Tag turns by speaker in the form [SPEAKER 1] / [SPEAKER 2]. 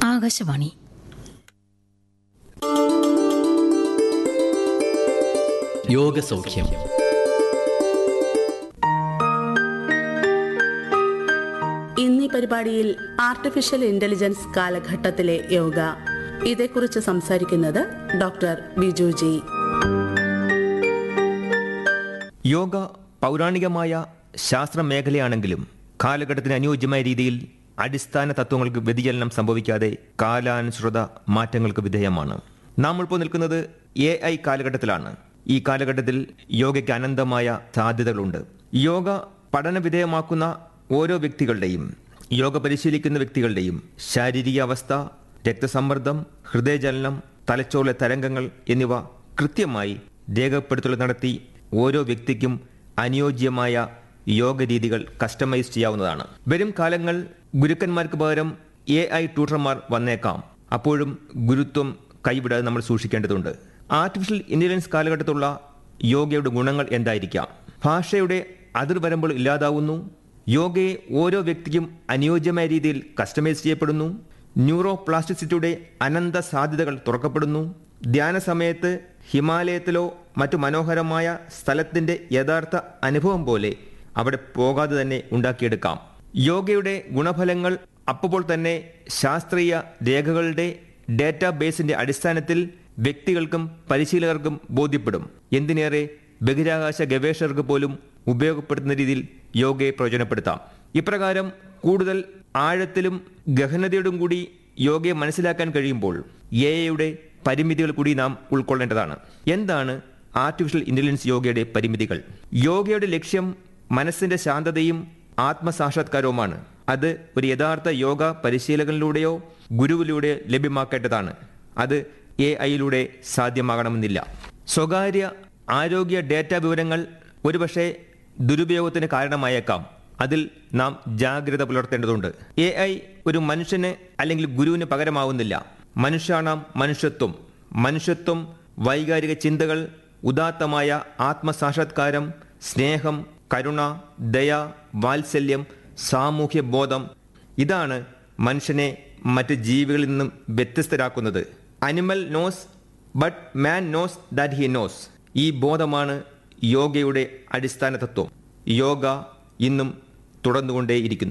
[SPEAKER 1] ആകാശവാണി
[SPEAKER 2] യോഗസൗഖ്യം
[SPEAKER 3] ഇന്നീ പരിപാടിയിൽ artificial intelligence കാലഘട്ടത്തിലെ യോഗ ഇതേക്കുറിച്ച് സംസാരിക്കുന്നത് ഡോക്ടർ ബിജു ജി
[SPEAKER 4] യോഗ പൗരാണികമായ ശാസ്ത്ര മേഖലയാണെങ്കിലും കാലഘട്ടത്തിന് അനുയോജ്യമായ രീതിയിൽ അടിസ്ഥാന തത്വങ്ങൾക്ക് വ്യതിചലനം സംഭവിക്കാതെ കാലാനുസൃത മാറ്റങ്ങൾക്ക് വിധേയമാണ് നാം ഇപ്പോൾ നിൽക്കുന്നത് എ ഐ കാലഘട്ടത്തിലാണ് ഈ കാലഘട്ടത്തിൽ യോഗയ്ക്ക് അനന്തമായ സാധ്യതകളുണ്ട് യോഗ പഠന വിധേയമാക്കുന്ന ഓരോ വ്യക്തികളുടെയും യോഗ പരിശീലിക്കുന്ന വ്യക്തികളുടെയും ശാരീരിക അവസ്ഥ രക്തസമ്മർദ്ദം ഹൃദയചലനം തലച്ചോറിലെ തരംഗങ്ങൾ എന്നിവ കൃത്യമായി രേഖപ്പെടുത്തൽ നടത്തി ഓരോ വ്യക്തിക്കും അനുയോജ്യമായ യോഗ രീതികൾ കസ്റ്റമൈസ് ചെയ്യാവുന്നതാണ് വരും കാലങ്ങൾ ഗുരുക്കന്മാർക്ക് പകരം എ ഐ ട്യൂട്ടർമാർ വന്നേക്കാം അപ്പോഴും ഗുരുത്വം കൈവിടാതെ നമ്മൾ സൂക്ഷിക്കേണ്ടതുണ്ട് ആർട്ടിഫിഷ്യൽ ഇന്റലിജൻസ് കാലഘട്ടത്തുള്ള യോഗയുടെ ഗുണങ്ങൾ എന്തായിരിക്കാം ഭാഷയുടെ അതിർവരമ്പുകൾ ഇല്ലാതാവുന്നു യോഗയെ ഓരോ വ്യക്തിക്കും അനുയോജ്യമായ രീതിയിൽ കസ്റ്റമൈസ് ചെയ്യപ്പെടുന്നു ന്യൂറോ പ്ലാസ്റ്റിസിറ്റിയുടെ അനന്ത സാധ്യതകൾ തുറക്കപ്പെടുന്നു ധ്യാന സമയത്ത് ഹിമാലയത്തിലോ മറ്റു മനോഹരമായ സ്ഥലത്തിന്റെ യഥാർത്ഥ അനുഭവം പോലെ അവിടെ പോകാതെ തന്നെ ഉണ്ടാക്കിയെടുക്കാം യോഗയുടെ ഗുണഫലങ്ങൾ അപ്പോൾ തന്നെ ശാസ്ത്രീയ രേഖകളുടെ ഡേറ്റാബേസിന്റെ അടിസ്ഥാനത്തിൽ വ്യക്തികൾക്കും പരിശീലകർക്കും ബോധ്യപ്പെടും എന്തിനേറെ ബഹിരാകാശ ഗവേഷകർക്ക് പോലും ഉപയോഗപ്പെടുത്തുന്ന രീതിയിൽ യോഗയെ പ്രയോജനപ്പെടുത്താം ഇപ്രകാരം കൂടുതൽ ആഴത്തിലും ഗഹനതയോടും കൂടി യോഗയെ മനസ്സിലാക്കാൻ കഴിയുമ്പോൾ എ ഐയുടെ പരിമിതികൾ കൂടി നാം ഉൾക്കൊള്ളേണ്ടതാണ് എന്താണ് ആർട്ടിഫിഷ്യൽ ഇന്റലിജൻസ് യോഗയുടെ പരിമിതികൾ യോഗയുടെ ലക്ഷ്യം മനസ്സിന്റെ ശാന്തതയും ആത്മസാക്ഷാത്കാരവുമാണ് അത് ഒരു യഥാർത്ഥ യോഗ പരിശീലകനിലൂടെയോ ഗുരുവിലൂടെയോ ലഭ്യമാക്കേണ്ടതാണ് അത് എ ഐയിലൂടെ സാധ്യമാകണമെന്നില്ല സ്വകാര്യ ആരോഗ്യ ഡേറ്റ വിവരങ്ങൾ ഒരുപക്ഷെ ദുരുപയോഗത്തിന് കാരണമായേക്കാം അതിൽ നാം ജാഗ്രത പുലർത്തേണ്ടതുണ്ട് എ ഐ ഒരു മനുഷ്യന് അല്ലെങ്കിൽ ഗുരുവിന് പകരമാവുന്നില്ല മനുഷ്യാണാം മനുഷ്യത്വം മനുഷ്യത്വം വൈകാരിക ചിന്തകൾ ഉദാത്തമായ ആത്മസാക്ഷാത്കാരം സ്നേഹം കരുണ ദയ വാത്സല്യം സാമൂഹ്യ ബോധം ഇതാണ് മനുഷ്യനെ മറ്റ് ജീവികളിൽ നിന്നും വ്യത്യസ്തരാക്കുന്നത് animal knows but man knows that he knows ഈ ബോധമാണ് യോഗയുടെ അടിസ്ഥാന തത്വം യോഗ ഇന്നും തുടർന്നുകൊണ്ടേയിരിക്കുന്നു